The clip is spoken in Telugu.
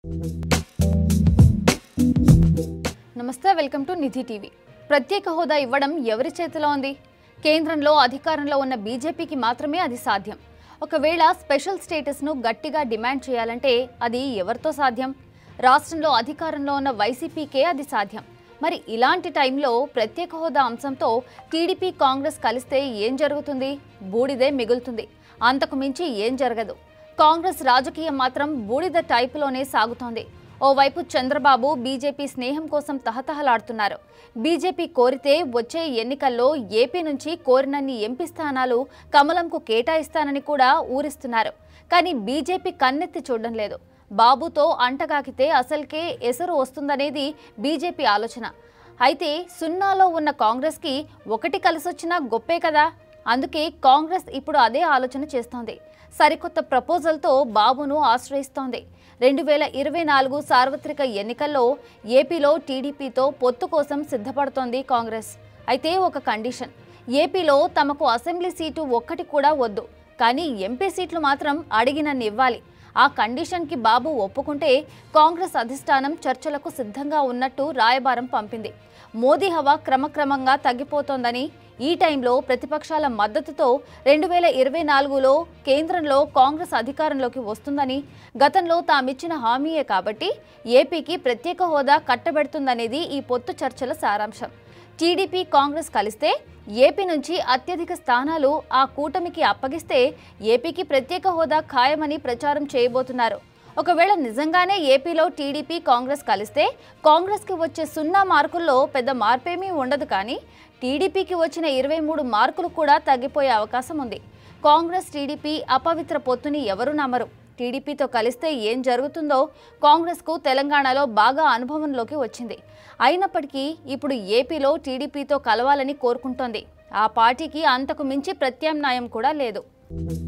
నమస్తే వెల్కమ్ టు నిధి టీవీ ప్రత్యేక హోదా ఇవ్వడం ఎవరి చేతిలో ఉంది కేంద్రంలో అధికారంలో ఉన్న బీజేపీకి మాత్రమే అది సాధ్యం ఒకవేళ స్పెషల్ స్టేటస్ను గట్టిగా డిమాండ్ చేయాలంటే అది ఎవరితో సాధ్యం రాష్ట్రంలో అధికారంలో ఉన్న వైసీపీకే అది సాధ్యం మరి ఇలాంటి టైంలో ప్రత్యేక హోదా అంశంతో టీడీపీ కాంగ్రెస్ కలిస్తే ఏం జరుగుతుంది బూడిదే మిగులుతుంది అంతకు మించి ఏం జరగదు కాంగ్రెస్ రాజకీయం మాత్రం బూడిద టైపులోనే సాగుతోంది ఓవైపు చంద్రబాబు బీజేపీ స్నేహం కోసం తహతహలాడుతున్నారు బీజేపీ కోరితే వచ్చే ఎన్నికల్లో ఏపీ నుంచి కోరినన్ని ఎంపీ స్థానాలు కమలంకు కేటాయిస్తానని కూడా ఊరిస్తున్నారు కానీ బీజేపీ కన్నెత్తి చూడడం లేదు బాబుతో అంటగాకితే అసలుకే ఎసరు వస్తుందనేది బీజేపీ ఆలోచన అయితే సున్నాలో ఉన్న కాంగ్రెస్కి ఒకటి కలిసొచ్చినా గొప్పే కదా అందుకే కాంగ్రెస్ ఇప్పుడు అదే ఆలోచన చేస్తోంది సరికొత్త ప్రపోజల్తో బాబును ఆశ్రయిస్తోంది రెండు వేల ఇరవై నాలుగు సార్వత్రిక ఎన్నికల్లో ఏపీలో టీడీపీతో పొత్తు కోసం సిద్ధపడుతోంది కాంగ్రెస్ అయితే ఒక కండిషన్ ఏపీలో తమకు అసెంబ్లీ సీటు ఒక్కటి కూడా వద్దు కానీ ఎంపీ సీట్లు మాత్రం అడిగినన్ని ఇవ్వాలి ఆ కండిషన్కి బాబు ఒప్పుకుంటే కాంగ్రెస్ అధిష్టానం చర్చలకు సిద్ధంగా ఉన్నట్టు రాయబారం పంపింది మోదీ హవా క్రమక్రమంగా తగ్గిపోతోందని ఈ టైంలో ప్రతిపక్షాల మద్దతుతో రెండు వేల ఇరవై నాలుగులో కేంద్రంలో కాంగ్రెస్ అధికారంలోకి వస్తుందని గతంలో తామిచ్చిన హామీయే కాబట్టి ఏపీకి ప్రత్యేక హోదా కట్టబెడుతుందనేది ఈ పొత్తు చర్చల సారాంశం టీడీపీ కాంగ్రెస్ కలిస్తే ఏపీ నుంచి అత్యధిక స్థానాలు ఆ కూటమికి అప్పగిస్తే ఏపీకి ప్రత్యేక హోదా ఖాయమని ప్రచారం చేయబోతున్నారు ఒకవేళ నిజంగానే ఏపీలో టీడీపీ కాంగ్రెస్ కలిస్తే కాంగ్రెస్కి వచ్చే సున్నా మార్కుల్లో పెద్ద మార్పేమీ ఉండదు కానీ టీడీపీకి వచ్చిన ఇరవై మూడు మార్కులు కూడా తగ్గిపోయే అవకాశం ఉంది కాంగ్రెస్ టీడీపీ అపవిత్ర పొత్తుని ఎవరు నమ్మరు టీడీపీతో కలిస్తే ఏం జరుగుతుందో కాంగ్రెస్కు తెలంగాణలో బాగా అనుభవంలోకి వచ్చింది అయినప్పటికీ ఇప్పుడు ఏపీలో టీడీపీతో కలవాలని కోరుకుంటోంది ఆ పార్టీకి అంతకు మించి ప్రత్యామ్నాయం కూడా లేదు